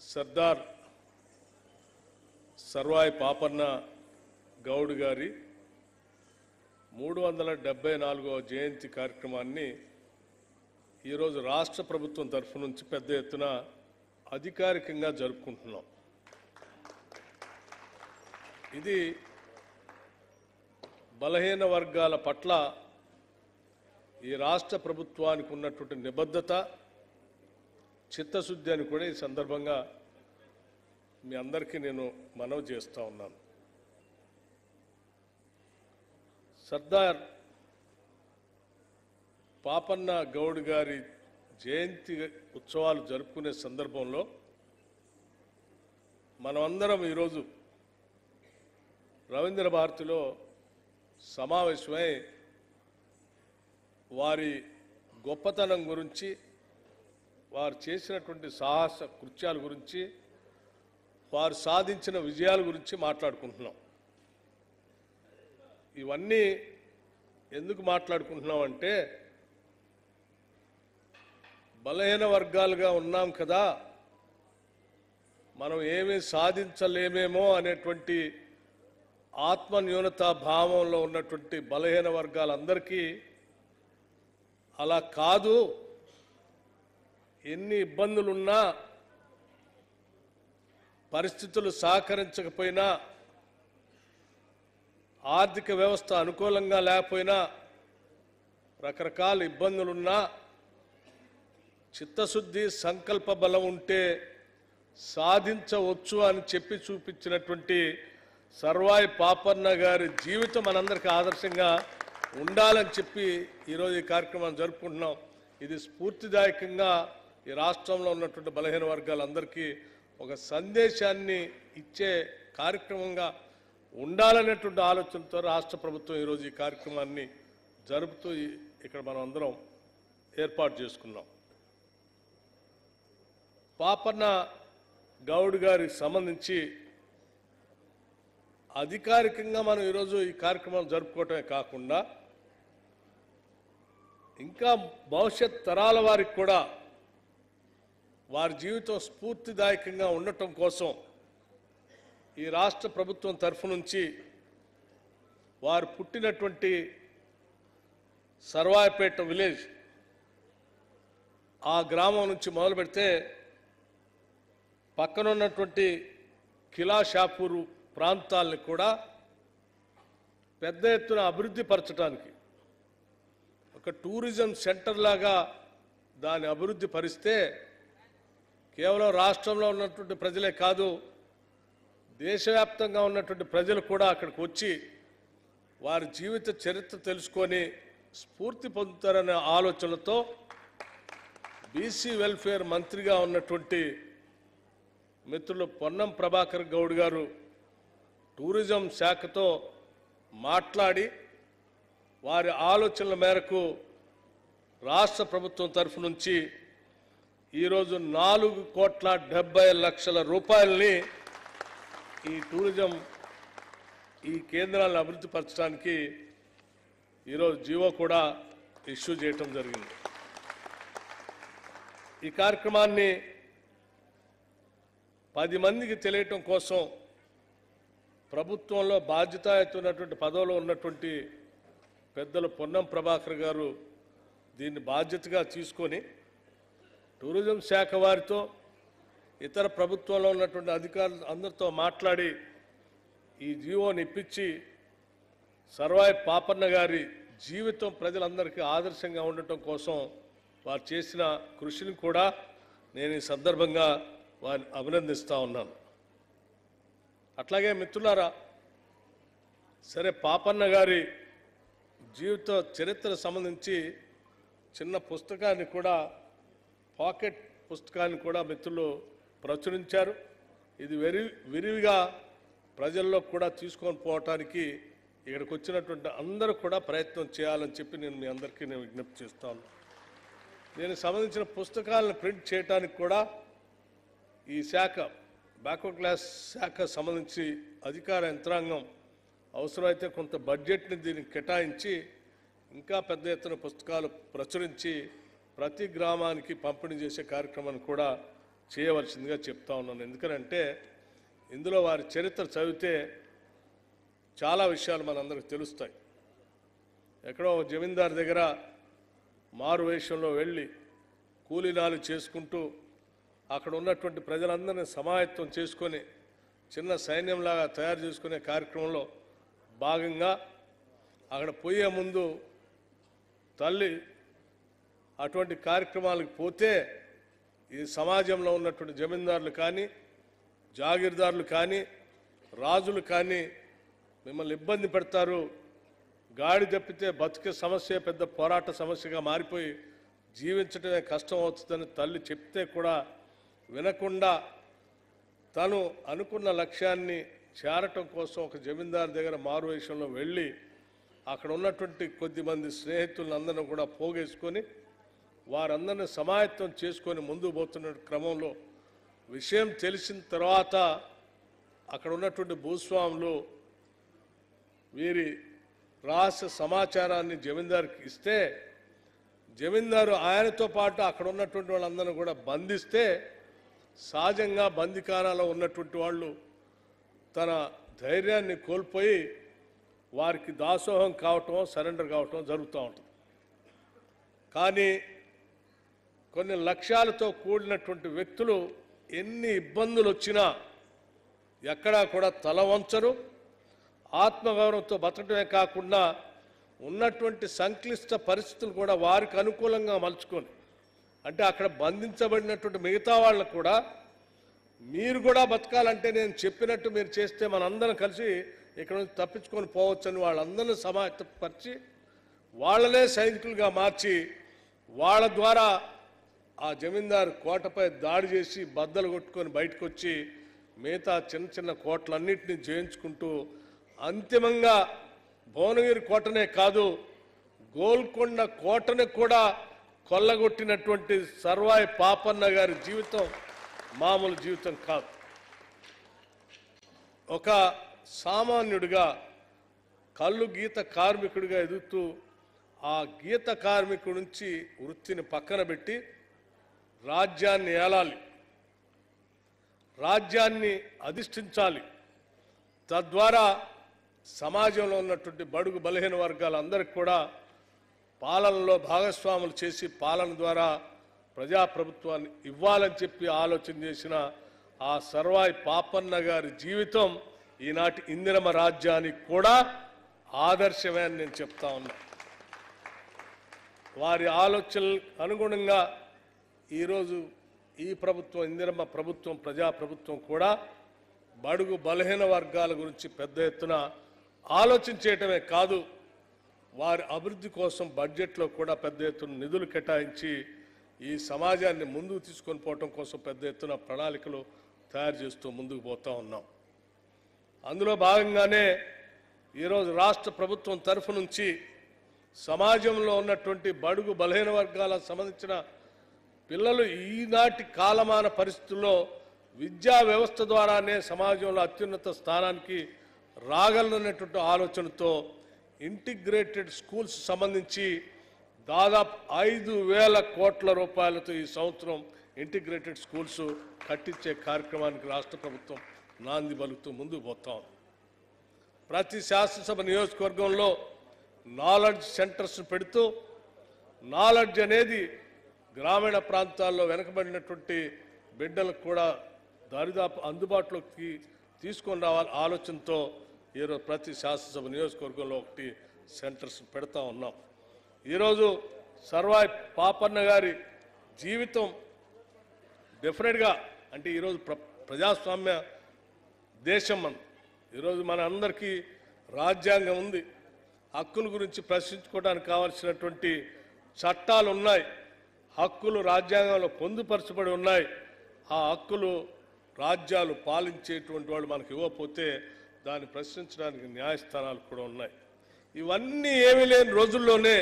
సర్దార్ సర్వాయి పాపన్న గౌడ్ గారి మూడు వందల డెబ్బై నాలుగవ జయంతి కార్యక్రమాన్ని ఈరోజు రాష్ట్ర ప్రభుత్వం తరఫు నుంచి పెద్ద ఎత్తున అధికారికంగా జరుపుకుంటున్నాం ఇది బలహీన వర్గాల పట్ల ఈ రాష్ట్ర ప్రభుత్వానికి ఉన్నటువంటి నిబద్ధత చిత్తశుద్ధి అని కూడా ఈ సందర్భంగా మీ అందరికీ నేను మనవి చేస్తూ ఉన్నాను సర్దార్ పాపన్న గౌడ్ గారి జయంతి ఉత్సవాలు జరుపుకునే సందర్భంలో మనమందరం ఈరోజు రవీంద్ర భారతిలో సమావేశమై వారి గొప్పతనం గురించి వారు చేసినటువంటి సాహస కృత్యాల గురించి వారు సాధించిన విజయాల గురించి మాట్లాడుకుంటున్నాం ఇవన్నీ ఎందుకు మాట్లాడుకుంటున్నాం అంటే బలహీన వర్గాలుగా ఉన్నాం కదా మనం ఏమీ సాధించలేమేమో అనేటువంటి ఆత్మన్యూనతా భావంలో ఉన్నటువంటి బలహీన వర్గాలందరికీ అలా కాదు ఎన్ని ఇబ్బందులున్నా పరిస్థితులు సహకరించకపోయినా ఆర్థిక వ్యవస్థ అనుకూలంగా లేకపోయినా రకరకాల ఇబ్బందులున్నా చిత్తశుద్ధి సంకల్ప బలం ఉంటే సాధించవచ్చు అని చెప్పి చూపించినటువంటి సర్వాయి పాపన్న గారి జీవితం మనందరికీ ఆదర్శంగా ఉండాలని చెప్పి ఈరోజు ఈ కార్యక్రమాన్ని జరుపుకుంటున్నాం ఇది స్ఫూర్తిదాయకంగా ఈ రాష్ట్రంలో ఉన్నటువంటి బలహీన వర్గాలందరికీ ఒక సందేశాన్ని ఇచ్చే కార్యక్రమంగా ఉండాలనేటువంటి ఆలోచనతో రాష్ట్ర ప్రభుత్వం ఈరోజు ఈ కార్యక్రమాన్ని జరుపుతూ ఈ- ఇక్కడ మనం అందరం ఏర్పాటు చేసుకున్నాం పాపన్న గౌడ్ గారికి సంబంధించి అధికారికంగా మనం ఈరోజు ఈ కార్యక్రమం జరుపుకోవటమే కాకుండా ఇంకా భవిష్యత్ తరాల వారికి కూడా వారి జీవితం స్ఫూర్తిదాయకంగా ఉండటం కోసం ఈ రాష్ట్ర ప్రభుత్వం తరఫు నుంచి వారు పుట్టినటువంటి సర్వాయపేట విలేజ్ ఆ గ్రామం నుంచి మొదలు పెడితే పక్కన ఉన్నటువంటి కిలా షాపూరు ప్రాంతాలని కూడా పెద్ద ఎత్తున అభివృద్ధి పరచడానికి ఒక టూరిజం సెంటర్ లాగా దాన్ని అభివృద్ధి పరిస్తే కేవలం రాష్ట్రంలో ఉన్నటువంటి ప్రజలే కాదు దేశవ్యాప్తంగా ఉన్నటువంటి ప్రజలు కూడా అక్కడికి వచ్చి వారి జీవిత చరిత్ర తెలుసుకొని స్ఫూర్తి పొందుతారనే ఆలోచనలతో బీసీ వెల్ఫేర్ మంత్రిగా ఉన్నటువంటి మిత్రులు పొన్నం ప్రభాకర్ గౌడ్ గారు టూరిజం శాఖతో మాట్లాడి వారి ఆలోచనల మేరకు రాష్ట్ర ప్రభుత్వం తరఫు నుంచి ఈరోజు నాలుగు కోట్ల డెబ్బై లక్షల రూపాయలని ఈ టూరిజం ఈ కేంద్రాలను అభివృద్ధి పరచడానికి ఈరోజు జీవో కూడా ఇష్యూ చేయటం జరిగింది ఈ కార్యక్రమాన్ని పది మందికి తెలియటం కోసం ప్రభుత్వంలో బాధ్యతాయుతున్నటువంటి పదవిలో ఉన్నటువంటి పెద్దలు పొన్నం ప్రభాకర్ గారు దీన్ని బాధ్యతగా తీసుకొని టూరిజం శాఖ వారితో ఇతర ప్రభుత్వంలో ఉన్నటువంటి అధికారులు అందరితో మాట్లాడి ఈ జీవోని ఇప్పించి సర్వాయి పాపన్న గారి జీవితం ప్రజలందరికీ ఆదర్శంగా ఉండటం కోసం వారు చేసిన కృషిని కూడా నేను ఈ సందర్భంగా వారిని అభినందిస్తూ ఉన్నాను అట్లాగే మిత్రులారా సరే పాపన్న గారి జీవిత చరిత్ర సంబంధించి చిన్న పుస్తకాన్ని కూడా పాకెట్ పుస్తకాన్ని కూడా మిత్రులు ప్రచురించారు ఇది వెరి విరివిగా ప్రజల్లో కూడా తీసుకొని పోవటానికి ఇక్కడికి వచ్చినటువంటి అందరూ కూడా ప్రయత్నం చేయాలని చెప్పి నేను మీ అందరికీ నేను విజ్ఞప్తి చేస్తాను దీనికి సంబంధించిన పుస్తకాలను ప్రింట్ చేయడానికి కూడా ఈ శాఖ బ్యాక్వర్డ్ క్లాస్ శాఖ సంబంధించి అధికార యంత్రాంగం అవసరమైతే కొంత బడ్జెట్ని దీనికి కేటాయించి ఇంకా పెద్ద ఎత్తున పుస్తకాలు ప్రచురించి ప్రతి గ్రామానికి పంపిణీ చేసే కార్యక్రమాన్ని కూడా చేయవలసిందిగా చెప్తా ఉన్నాను ఎందుకనంటే ఇందులో వారి చరిత్ర చదివితే చాలా విషయాలు మనందరికి తెలుస్తాయి ఎక్కడో ఒక జమీందారు దగ్గర మారు వేషంలో వెళ్ళి కూలీనాలు చేసుకుంటూ అక్కడ ఉన్నటువంటి ప్రజలందరినీ సమాయత్తం చేసుకొని చిన్న సైన్యంలాగా తయారు చేసుకునే కార్యక్రమంలో భాగంగా అక్కడ పోయే ముందు తల్లి అటువంటి కార్యక్రమాలకు పోతే ఈ సమాజంలో ఉన్నటువంటి జమీందారులు కానీ జాగీర్దారులు కానీ రాజులు కానీ మిమ్మల్ని ఇబ్బంది పెడతారు గాడి తప్పితే బతికే సమస్య పెద్ద పోరాట సమస్యగా మారిపోయి జీవించడమే కష్టం అవుతుందని తల్లి చెప్తే కూడా వినకుండా తను అనుకున్న లక్ష్యాన్ని చేరటం కోసం ఒక జమీందారు దగ్గర మారువేషంలో వెళ్ళి అక్కడ ఉన్నటువంటి కొద్దిమంది స్నేహితులందరినీ కూడా పోగేసుకొని వారందరిని సమాయత్తం చేసుకొని ముందుకు పోతున్న క్రమంలో విషయం తెలిసిన తర్వాత అక్కడ ఉన్నటువంటి భూస్వాములు వీరి రహస్య సమాచారాన్ని జమీందారుకి ఇస్తే జమీందారు ఆయనతో పాటు అక్కడ ఉన్నటువంటి వాళ్ళందరినీ కూడా బంధిస్తే సహజంగా బందికానాలో ఉన్నటువంటి వాళ్ళు తన ధైర్యాన్ని కోల్పోయి వారికి దాసోహం కావటం సరెండర్ కావటం జరుగుతూ ఉంటుంది కానీ కొన్ని లక్ష్యాలతో కూడినటువంటి వ్యక్తులు ఎన్ని ఇబ్బందులు వచ్చినా ఎక్కడా కూడా తల వంచరు ఆత్మగౌరవంతో బతకడమే కాకుండా ఉన్నటువంటి సంక్లిష్ట పరిస్థితులు కూడా వారికి అనుకూలంగా మలుచుకొని అంటే అక్కడ బంధించబడినటువంటి మిగతా వాళ్ళకు కూడా మీరు కూడా బతకాలంటే నేను చెప్పినట్టు మీరు చేస్తే మనందరం కలిసి ఇక్కడ నుంచి తప్పించుకొని పోవచ్చని వాళ్ళందరినీ సమాయత్తపరిచి వాళ్ళనే సైనికులుగా మార్చి వాళ్ళ ద్వారా ఆ జమీందారు కోటపై దాడి చేసి బద్దలు కొట్టుకొని బయటకు వచ్చి మిగతా చిన్న చిన్న కోటలన్నింటినీ జయించుకుంటూ అంతిమంగా భువనగిరి కోటనే కాదు గోల్కొండ కోటను కూడా కొల్లగొట్టినటువంటి సర్వాయి పాపన్న గారి జీవితం మామూలు జీవితం కాదు ఒక సామాన్యుడిగా కళ్ళు గీత కార్మికుడిగా ఎదుగుతూ ఆ గీత కార్మికుడి నుంచి వృత్తిని పక్కన పెట్టి రాజ్యాన్ని ఏలాలి రాజ్యాన్ని అధిష్ఠించాలి తద్వారా సమాజంలో ఉన్నటువంటి బడుగు బలహీన వర్గాలందరికీ కూడా పాలనలో భాగస్వాములు చేసి పాలన ద్వారా ప్రజాప్రభుత్వాన్ని ఇవ్వాలని చెప్పి ఆలోచన చేసిన ఆ సర్వాయి పాపన్న గారి జీవితం ఈనాటి ఇందిరమ రాజ్యానికి కూడా ఆదర్శమే అని నేను చెప్తా ఉన్నా వారి ఆలోచనలు అనుగుణంగా ఈరోజు ఈ ప్రభుత్వం ఇందిరమ్మ ప్రభుత్వం ప్రజాప్రభుత్వం కూడా బడుగు బలహీన వర్గాల గురించి పెద్ద ఎత్తున ఆలోచించేయటమే కాదు వారి అభివృద్ధి కోసం బడ్జెట్లో కూడా పెద్ద ఎత్తున నిధులు కేటాయించి ఈ సమాజాన్ని ముందుకు తీసుకొని పోవటం కోసం పెద్ద ఎత్తున ప్రణాళికలు తయారు చేస్తూ ముందుకు పోతా ఉన్నాం అందులో భాగంగానే ఈరోజు రాష్ట్ర ప్రభుత్వం తరఫు నుంచి సమాజంలో ఉన్నటువంటి బడుగు బలహీన వర్గాలకు సంబంధించిన పిల్లలు ఈనాటి కాలమాన పరిస్థితుల్లో విద్యా వ్యవస్థ ద్వారానే సమాజంలో అత్యున్నత స్థానానికి రాగలనటువంటి ఆలోచనతో ఇంటిగ్రేటెడ్ స్కూల్స్ సంబంధించి దాదాపు ఐదు వేల కోట్ల రూపాయలతో ఈ సంవత్సరం ఇంటిగ్రేటెడ్ స్కూల్స్ కట్టించే కార్యక్రమానికి రాష్ట్ర ప్రభుత్వం నాంది పలుకుతూ ముందుకు పోతాం ప్రతి శాసనసభ నియోజకవర్గంలో నాలెడ్జ్ సెంటర్స్ పెడుతూ నాలెడ్జ్ అనేది గ్రామీణ ప్రాంతాల్లో వెనకబడినటువంటి బిడ్డలకు కూడా దరిదాపు అందుబాటులోకి తీసుకొని రావాలి ఆలోచనతో ఈరోజు ప్రతి శాసనసభ నియోజకవర్గంలో ఒకటి సెంటర్స్ పెడతా ఉన్నాం ఈరోజు సర్వాయి పాపన్న గారి జీవితం డెఫినెట్గా అంటే ఈరోజు ప్ర ప్రజాస్వామ్య దేశం మన ఈరోజు మన అందరికీ రాజ్యాంగం ఉంది హక్కుల గురించి ప్రశ్నించుకోవడానికి కావలసినటువంటి చట్టాలు ఉన్నాయి హక్కులు రాజ్యాంగంలో పొందుపరచబడి ఉన్నాయి ఆ హక్కులు రాజ్యాలు పాలించేటువంటి వాళ్ళు మనకు ఇవ్వకపోతే దాన్ని ప్రశ్నించడానికి న్యాయస్థానాలు కూడా ఉన్నాయి ఇవన్నీ ఏమీ లేని రోజుల్లోనే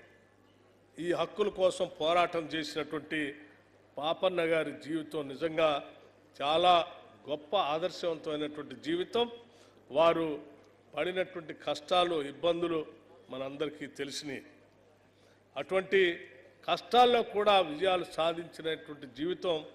ఈ హక్కుల కోసం పోరాటం చేసినటువంటి పాపన్న గారి జీవితం నిజంగా చాలా గొప్ప ఆదర్శవంతమైనటువంటి జీవితం వారు పడినటువంటి కష్టాలు ఇబ్బందులు మనందరికీ తెలిసినాయి అటువంటి కష్టాల్లో కూడా విజయాలు సాధించినటువంటి జీవితం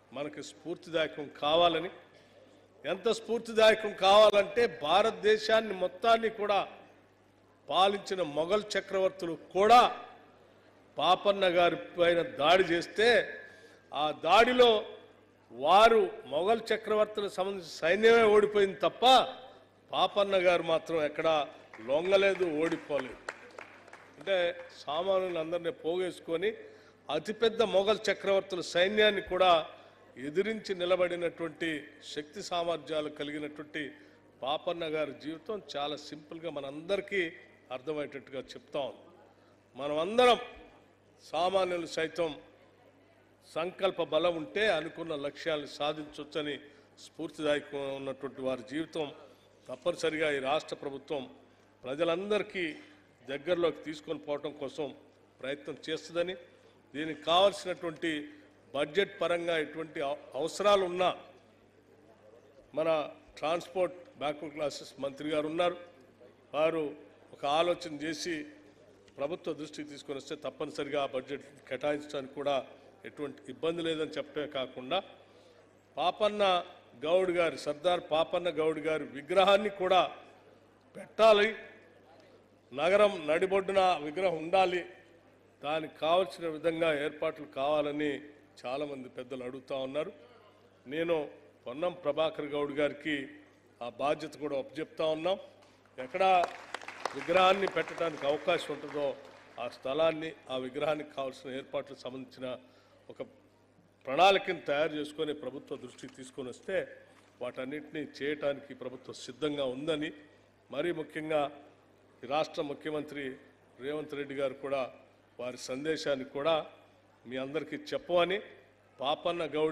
మనకి స్ఫూర్తిదాయకం కావాలని ఎంత స్ఫూర్తిదాయకం కావాలంటే భారతదేశాన్ని మొత్తాన్ని కూడా పాలించిన మొఘల్ చక్రవర్తులు కూడా పాపన్న గారి పైన దాడి చేస్తే ఆ దాడిలో వారు మొఘల్ చక్రవర్తులకు సంబంధించిన సైన్యమే ఓడిపోయింది తప్ప పాపన్న గారు మాత్రం ఎక్కడా లొంగలేదు ఓడిపోలేదు అంటే సామాన్యులందరినీ పోగేసుకొని అతిపెద్ద మొఘల్ చక్రవర్తుల సైన్యాన్ని కూడా ఎదిరించి నిలబడినటువంటి శక్తి సామర్థ్యాలు కలిగినటువంటి పాపన్న గారి జీవితం చాలా సింపుల్గా మనందరికీ అర్థమయ్యేటట్టుగా చెప్తా ఉంది మనమందరం సామాన్యులు సైతం సంకల్ప బలం ఉంటే అనుకున్న లక్ష్యాలను సాధించవచ్చని స్ఫూర్తిదాయకం ఉన్నటువంటి వారి జీవితం తప్పనిసరిగా ఈ రాష్ట్ర ప్రభుత్వం ప్రజలందరికీ దగ్గరలోకి తీసుకొని పోవటం కోసం ప్రయత్నం చేస్తుందని దీనికి కావలసినటువంటి బడ్జెట్ పరంగా ఎటువంటి అవ- అవసరాలు ఉన్నా మన ట్రాన్స్పోర్ట్ బ్యాక్వర్డ్ క్లాసెస్ మంత్రి గారు ఉన్నారు వారు ఒక ఆలోచన చేసి ప్రభుత్వ దృష్టికి తీసుకొని వస్తే తప్పనిసరిగా ఆ బడ్జెట్ కేటాయించడానికి కూడా ఎటువంటి ఇబ్బంది లేదని చెప్పడమే కాకుండా పాపన్న గౌడ్ గారి సర్దార్ పాపన్న గౌడ్ గారి విగ్రహాన్ని కూడా పెట్టాలి నగరం నడిబొడ్డున విగ్రహం ఉండాలి దానికి కావలసిన విధంగా ఏర్పాట్లు కావాలని చాలామంది పెద్దలు అడుగుతా ఉన్నారు నేను పొన్నం ప్రభాకర్ గౌడ్ గారికి ఆ బాధ్యత కూడా అప్పచెప్తా ఉన్నాం ఎక్కడ విగ్రహాన్ని పెట్టడానికి అవకాశం ఉంటుందో ఆ స్థలాన్ని ఆ విగ్రహానికి కావాల్సిన ఏర్పాట్లకు సంబంధించిన ఒక ప్రణాళికను తయారు చేసుకొని ప్రభుత్వ దృష్టికి తీసుకొని వస్తే వాటన్నిటినీ చేయటానికి ప్రభుత్వం సిద్ధంగా ఉందని మరీ ముఖ్యంగా ఈ రాష్ట్ర ముఖ్యమంత్రి రేవంత్ రెడ్డి గారు కూడా వారి సందేశాన్ని కూడా మీ అందరికీ చెప్పమని పాపన్న గౌడ్